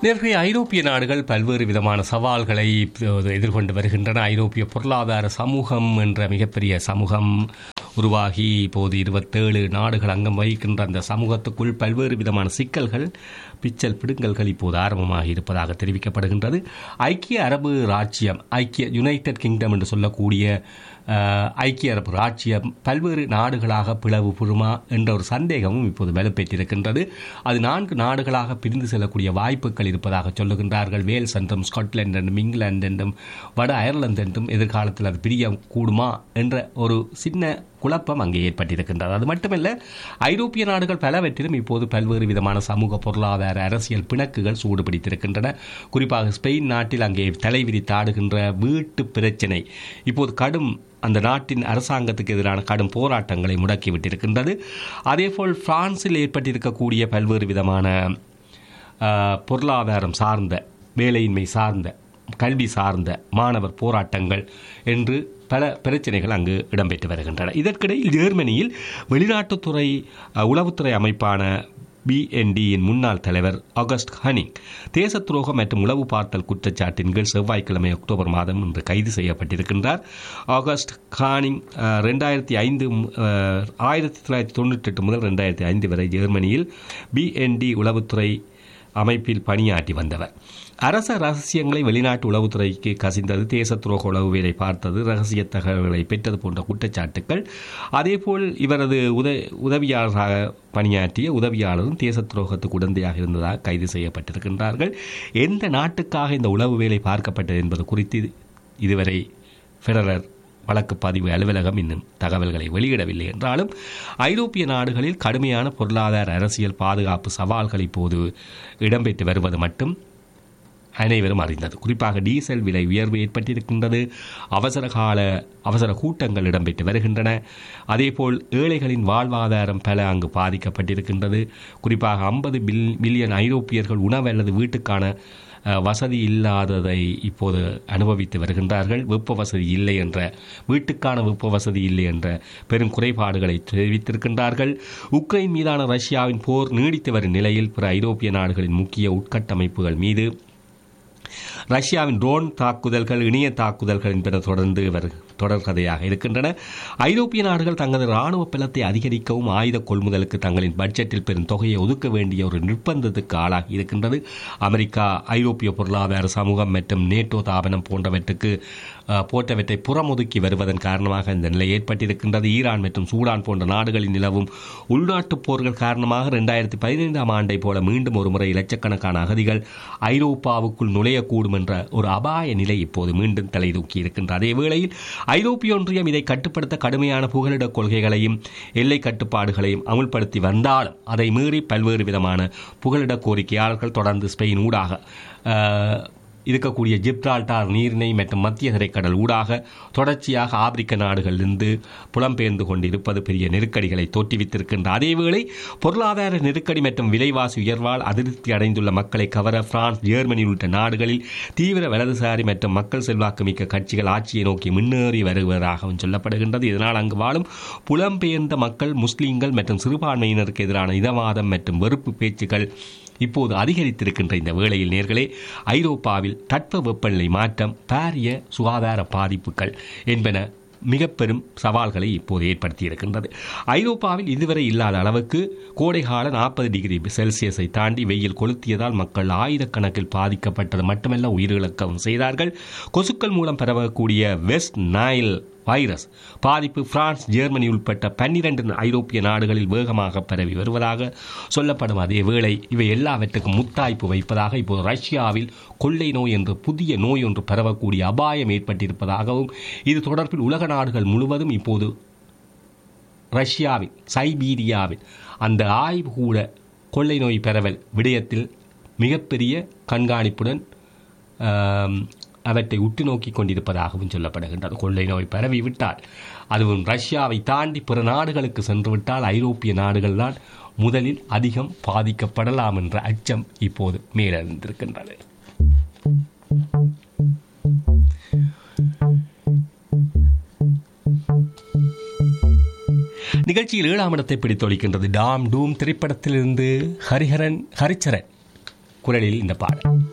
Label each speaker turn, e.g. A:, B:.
A: நேர்களை ஐரோப்பிய நாடுகள் பல்வேறு விதமான சவால்களை இப்போது எதிர்கொண்டு வருகின்றன ஐரோப்பிய பொருளாதார சமூகம் என்ற மிகப்பெரிய சமூகம் உருவாகி இப்போது இருபத்தேழு நாடுகள் அங்கம் வகிக்கின்ற அந்த சமூகத்துக்குள் பல்வேறு விதமான சிக்கல்கள் பிச்சல் பிடுங்கல்கள் இப்போது ஆரம்பமாகி இருப்பதாக தெரிவிக்கப்படுகின்றது ஐக்கிய அரபு ராச்சியம் ஐக்கிய யுனைடெட் கிங்டம் என்று சொல்லக்கூடிய அஹ், ஐக்கிய அரபு ராச்சியம் பல்வேறு நாடுகளாக பிளவு புறுமா என்ற ஒரு சந்தேகமும் இப்போது வலுப்பெற்றிருக்கின்றது அது நான்கு நாடுகளாக பிரிந்து செல்லக்கூடிய வாய்ப்புகள் இருப்பதாக சொல்லுகின்றார்கள் வேல்ஸ் என்றும் ஸ்காட்லாந்து என்றும் இங்கிலாந்து என்றும் வட அயர்லாந்து என்றும் எதிர்காலத்தில் அது பிரிய கூடுமா என்ற ஒரு சின்ன குழப்பம் அங்கே ஏற்பட்டிருக்கின்றது அது மட்டுமல்ல ஐரோப்பிய நாடுகள் பலவற்றிலும் இப்போது பல்வேறு விதமான சமூக பொருளாதார அரசியல் பிணக்குகள் சூடுபிடித்திருக்கின்றன குறிப்பாக ஸ்பெயின் நாட்டில் அங்கே தலைவிரித்தாடுகின்ற வீட்டு பிரச்சினை இப்போது கடும் அந்த நாட்டின் அரசாங்கத்துக்கு எதிரான கடும் போராட்டங்களை முடக்கிவிட்டிருக்கின்றது அதேபோல் பிரான்சில் ஏற்பட்டிருக்கக்கூடிய பல்வேறு விதமான ஆஹ், பொருளாதாரம் சார்ந்த வேலையின்மை சார்ந்த கல்வி சார்ந்த மாணவர் போராட்டங்கள் என்று பல பிரச்சனைகள் அங்கு இடம்பெற்று வருகின்றன இதற்கிடையில் ஜெர்மனியில் வெளிநாட்டுத்துறை அஹ், உளவுத்துறை அமைப்பான பிஎன்டியின் முன்னாள் தலைவர் ஆகஸ்ட் ஹனிங் தேச துரோகம் மற்றும் உளவு பார்த்தல் குற்றச்சாட்டின் கீழ் செவ்வாய்க்கிழமை அக்டோபர் மாதம் இன்று கைது செய்யப்பட்டிருக்கின்றார் ஆகஸ்ட் ஹானிங் ரெண்டாயிரத்தி ஐந்து ஆயிரத்தி தொள்ளாயிரத்தி தொண்ணூற்றி எட்டு முதல் ரெண்டாயிரத்தி ஐந்து வரை ஜெர்மனியில் பிஎன்டி உளவுத்துறை அமைப்பில் பணியாற்றி வந்தவர் அரச ரகசியங்களை வெளிநாட்டு உளவுத்துறைக்கு கசிந்தது தேச துரோக உளவு வேலை பார்த்தது ரகசிய தகவல்களை பெற்றது போன்ற குற்றச்சாட்டுக்கள் அதேபோல் இவரது உத உதவியாளராக பணியாற்றிய உதவியாளரும் தேச துரோகத்துக்கு உடந்தையாக இருந்ததாக கைது செய்யப்பட்டிருக்கின்றார்கள் எந்த நாட்டுக்காக இந்த உளவு வேலை பார்க்கப்பட்டது என்பது குறித்து இதுவரை ஃபெடரர் வழக்கு பதிவு அலுவலகம் இன்னும் தகவல்களை வெளியிடவில்லை என்றாலும் ஐரோப்பிய நாடுகளில் கடுமையான பொருளாதார அரசியல் பாதுகாப்பு சவால்கள் இப்போது இடம்பெற்று வருவது மட்டும் அனைவரும் அறிந்தது குறிப்பாக டீசல் விலை உயர்வு ஏற்பட்டிருக்கின்றது அவசர கால அவசர கூட்டங்கள் இடம்பெற்று வருகின்றன அதேபோல் ஏழைகளின் வாழ்வாதாரம் பல அங்கு பாதிக்கப்பட்டிருக்கின்றது குறிப்பாக ஐம்பது பில் மில்லியன் ஐரோப்பியர்கள் உணவு அல்லது வீட்டுக்கான அஹ், வசதி இல்லாததை இப்போது அனுபவித்து வருகின்றார்கள் வெப்ப வசதி இல்லை என்ற வீட்டுக்கான வெப்ப வசதி இல்லை என்ற பெரும் குறைபாடுகளை தெரிவித்திருக்கின்றார்கள் உக்ரைன் மீதான ரஷ்யாவின் போர் நீடித்து வரும் நிலையில் பிற ஐரோப்பிய நாடுகளின் முக்கிய உட்கட்டமைப்புகள் மீது ரஷ்யாவின் ட்ரோன் தாக்குதல்கள் இணைய தாக்குதல்கள் என்பன தொடர்ந்து வர் தொடர்கதையாக இருக்கின்றன ஐரோப்பிய நாடுகள் தங்களது ராணுவ பலத்தை அதிகரிக்கவும் ஆயுத கொள்முதலுக்கு தங்களின் பட்ஜெட்டில் பெரும் தொகையை ஒதுக்க வேண்டிய ஒரு நிர்பந்தத்துக்கு ஆளாகி இருக்கின்றது அமெரிக்கா ஐரோப்பிய பொருளாதார சமூகம் மற்றும் நேட்டோ தாபனம் போன்றவற்றுக்கு அஹ், போன்றவற்றை புறமுதுக்கி வருவதன் காரணமாக இந்த நிலை ஏற்பட்டிருக்கின்றது ஈரான் மற்றும் சூடான் போன்ற நாடுகளில் நிலவும் உள்நாட்டுப் போர்கள் காரணமாக இரண்டாயிரத்தி பதினைந்தாம் ஆண்டை போல மீண்டும் ஒருமுறை லட்சக்கணக்கான அகதிகள் ஐரோப்பாவுக்குள் நுழையக்கூடும் என்ற ஒரு அபாய நிலை இப்போது மீண்டும் தலை தூக்கி இருக்கின்ற அதே வேளையில் ஐரோப்பிய ஒன்றியம் இதை கட்டுப்படுத்த கடுமையான புகலிட கொள்கைகளையும் எல்லை கட்டுப்பாடுகளையும் அமுல்படுத்தி வந்தாலும் அதை மீறி பல்வேறு விதமான புகலிட கோரிக்கையாளர்கள் தொடர்ந்து ஸ்பெயின் ஊடாக அஹ், இருக்கக்கூடிய ஜிப்ரால்டார் நீரிணை மற்றும் மத்திய திரைக்கடல் ஊடாக தொடர்ச்சியாக ஆப்பிரிக்க நாடுகளிலிருந்து புலம்பெயர்ந்து கொண்டிருப்பது பெரிய நெருக்கடிகளை தோற்றுவித்திருக்கின்ற அதேவேளை பொருளாதார நெருக்கடி மற்றும் விலைவாசி உயர்வால் அதிருப்தி அடைந்துள்ள மக்களை கவர பிரான்ஸ் ஜெர்மனி உள்ளிட்ட நாடுகளில் தீவிர வலதுசாரி மற்றும் மக்கள் செல்வாக்கு மிக்க கட்சிகள் ஆட்சியை நோக்கி முன்னேறி வருவதாகவும் சொல்லப்படுகின்றது இதனால் அங்கு வாழும் புலம்பெயர்ந்த மக்கள் முஸ்லீம்கள் மற்றும் சிறுபான்மையினருக்கு எதிரான இதவாதம் மற்றும் வெறுப்பு பேச்சுக்கள் இப்போது அதிகரித்திருக்கின்ற இந்த வேளையில் நேர்களே ஐரோப்பாவில் தட்பவெப்பநிலை மாற்றம் பாரிய சுகாதார பாதிப்புகள் என்பன மிக பெரும் சவால்களை இப்போது ஏற்படுத்தி இருக்கின்றது ஐரோப்பாவில் இதுவரை இல்லாத அளவுக்கு கோடைகால நாற்பது டிகிரி செல்சியஸை தாண்டி வெயில் கொளுத்தியதால் மக்கள் ஆயிரக்கணக்கில் பாதிக்கப்பட்டது மட்டுமல்ல உயிரிழக்கவும் செய்தார்கள் கொசுக்கள் மூலம் பரவக்கூடிய வெஸ்ட் நைல் வைரஸ் பாதிப்பு பிரான்ஸ் ஜெர்மனி உட்பட்ட பன்னிரண்டு ஐரோப்பிய நாடுகளில் வேகமாக பரவி வருவதாக சொல்லப்படும் அதே வேளை இவை எல்லாவற்றுக்கும் முத்தாய்ப்பு வைப்பதாக இப்போது ரஷ்யாவில் கொள்ளை நோய் என்ற புதிய நோய் ஒன்று பரவக்கூடிய அபாயம் ஏற்பட்டிருப்பதாகவும் இது தொடர்பில் உலக நாடுகள் முழுவதும் இப்போது ரஷ்யாவில் சைபீரியாவில் அந்த ஆய்வு கூட கொள்ளை நோய் பரவல் விடயத்தில் மிகப்பெரிய கண்காணிப்புடன் ஆம், அவற்றை உற்று நோக்கி கொண்டிருப்பதாகவும் சொல்லப்படுகின்றது கொள்ளை நோய் பரவி விட்டால் அதுவும் ரஷ்யாவை தாண்டி பிற நாடுகளுக்கு சென்று விட்டால் ஐரோப்பிய நாடுகள்தான் முதலில் அதிகம் பாதிக்கப்படலாம் என்ற அச்சம் இப்போது மேலெழுந்திருக்கின்றது நிகழ்ச்சியில் ஏழாம் இடத்தை பிடித்தொழிக்கின்றது டாம் டூம் திரைப்படத்திலிருந்து ஹரிஹரன் ஹரிச்சரன் குரலில் இந்த பாடல்